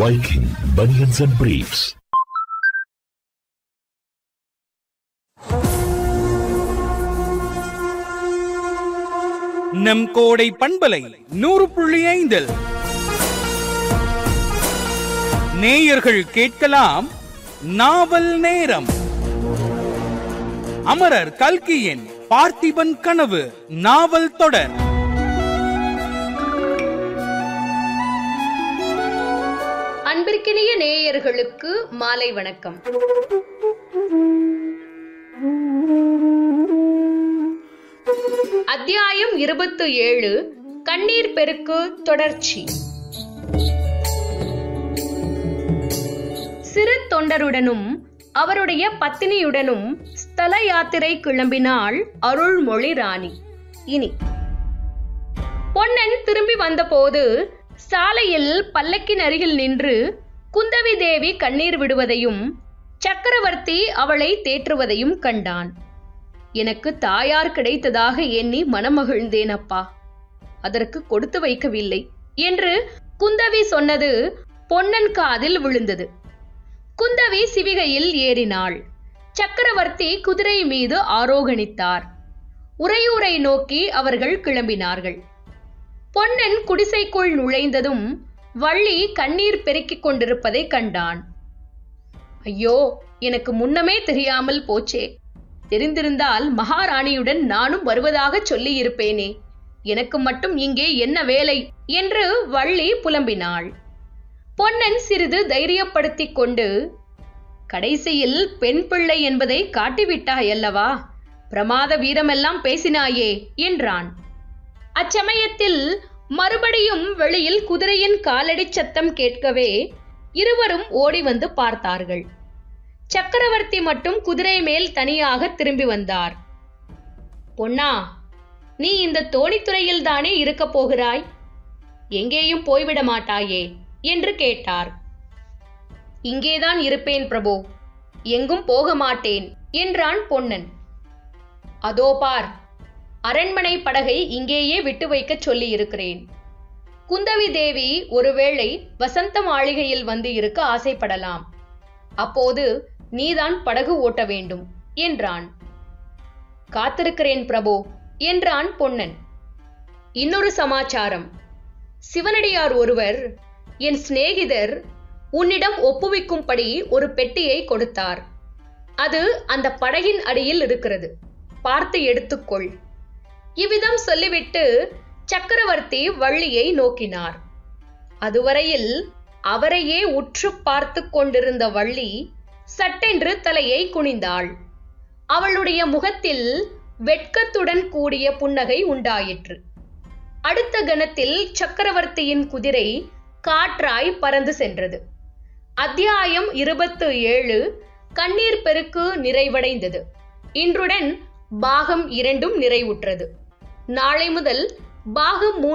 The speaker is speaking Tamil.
Viking Bunions and Briefs. நம் கோடை பண்பலை நூறு புள்ளி ஐந்தில் நேயர்கள் கேட்கலாம் நாவல் நேரம் அமரர் கல்கியின் பார்த்திபன் கனவு நாவல் தொடர் அன்பிற்கினிய நேயர்களுக்கு மாலை வணக்கம் அத்தியாயம் இருபத்து ஏழு கண்ணீர் பெருக்கு தொடர்ச்சி சிறு தொண்டருடனும் அவருடைய பத்தினியுடனும் ஸ்தல யாத்திரை கிளம்பினாள் அருள்மொழி ராணி இனி பொன்னன் திரும்பி வந்தபோது சாலையில் பல்லக்கின் அருகில் நின்று குந்தவி தேவி கண்ணீர் விடுவதையும் சக்கரவர்த்தி அவளை தேற்றுவதையும் கண்டான் எனக்கு தாயார் கிடைத்ததாக எண்ணி மனமகிழ்ந்தேன் அப்பா அதற்கு கொடுத்து வைக்கவில்லை என்று குந்தவி சொன்னது பொன்னன் காதில் விழுந்தது குந்தவி சிவிகையில் ஏறினாள் சக்கரவர்த்தி குதிரை மீது ஆரோகணித்தார் உறையூரை நோக்கி அவர்கள் கிளம்பினார்கள் பொன்னன் குடிசைக்குள் நுழைந்ததும் வள்ளி கண்ணீர் பெருக்கிக் கொண்டிருப்பதை கண்டான் ஐயோ எனக்கு முன்னமே தெரியாமல் போச்சே தெரிந்திருந்தால் மகாராணியுடன் நானும் வருவதாக சொல்லி இருப்பேனே எனக்கு மட்டும் இங்கே என்ன வேலை என்று வள்ளி புலம்பினாள் பொன்னன் சிறிது தைரியப்படுத்திக் கொண்டு கடைசியில் பெண் பிள்ளை என்பதை காட்டிவிட்டாய் அல்லவா பிரமாத வீரமெல்லாம் பேசினாயே என்றான் அச்சமயத்தில் மறுபடியும் வெளியில் குதிரையின் காலடி சத்தம் கேட்கவே இருவரும் ஓடி வந்து பார்த்தார்கள் சக்கரவர்த்தி மட்டும் குதிரை மேல் தனியாக திரும்பி வந்தார் பொன்னா நீ இந்த தோணித்துறையில் தானே இருக்கப் போகிறாய் எங்கேயும் போய்விட மாட்டாயே என்று கேட்டார் இங்கேதான் இருப்பேன் பிரபு எங்கும் போக மாட்டேன் என்றான் பொன்னன் அதோ பார் அரண்மனை படகை இங்கேயே விட்டு வைக்கச் சொல்லி இருக்கிறேன் குந்தவி தேவி ஒருவேளை வசந்த மாளிகையில் வந்து இருக்க ஆசைப்படலாம் அப்போது நீதான் படகு ஓட்ட வேண்டும் என்றான் காத்திருக்கிறேன் பிரபு என்றான் பொன்னன் இன்னொரு சமாச்சாரம் சிவனடியார் ஒருவர் என் சிநேகிதர் உன்னிடம் ஒப்புவிக்கும்படி ஒரு பெட்டியை கொடுத்தார் அது அந்த படகின் அடியில் இருக்கிறது பார்த்து எடுத்துக்கொள் இவ்விதம் சொல்லிவிட்டு சக்கரவர்த்தி வள்ளியை நோக்கினார் அதுவரையில் அவரையே உற்று பார்த்து கொண்டிருந்த வள்ளி சட்டென்று தலையை குனிந்தாள் அவளுடைய முகத்தில் வெட்கத்துடன் கூடிய புன்னகை உண்டாயிற்று அடுத்த கணத்தில் சக்கரவர்த்தியின் குதிரை காற்றாய் பறந்து சென்றது அத்தியாயம் இருபத்து ஏழு கண்ணீர் பெருக்கு நிறைவடைந்தது இன்றுடன் பாகம் இரண்டும் நிறைவுற்றது நாளை முதல் பாகம் மூன்று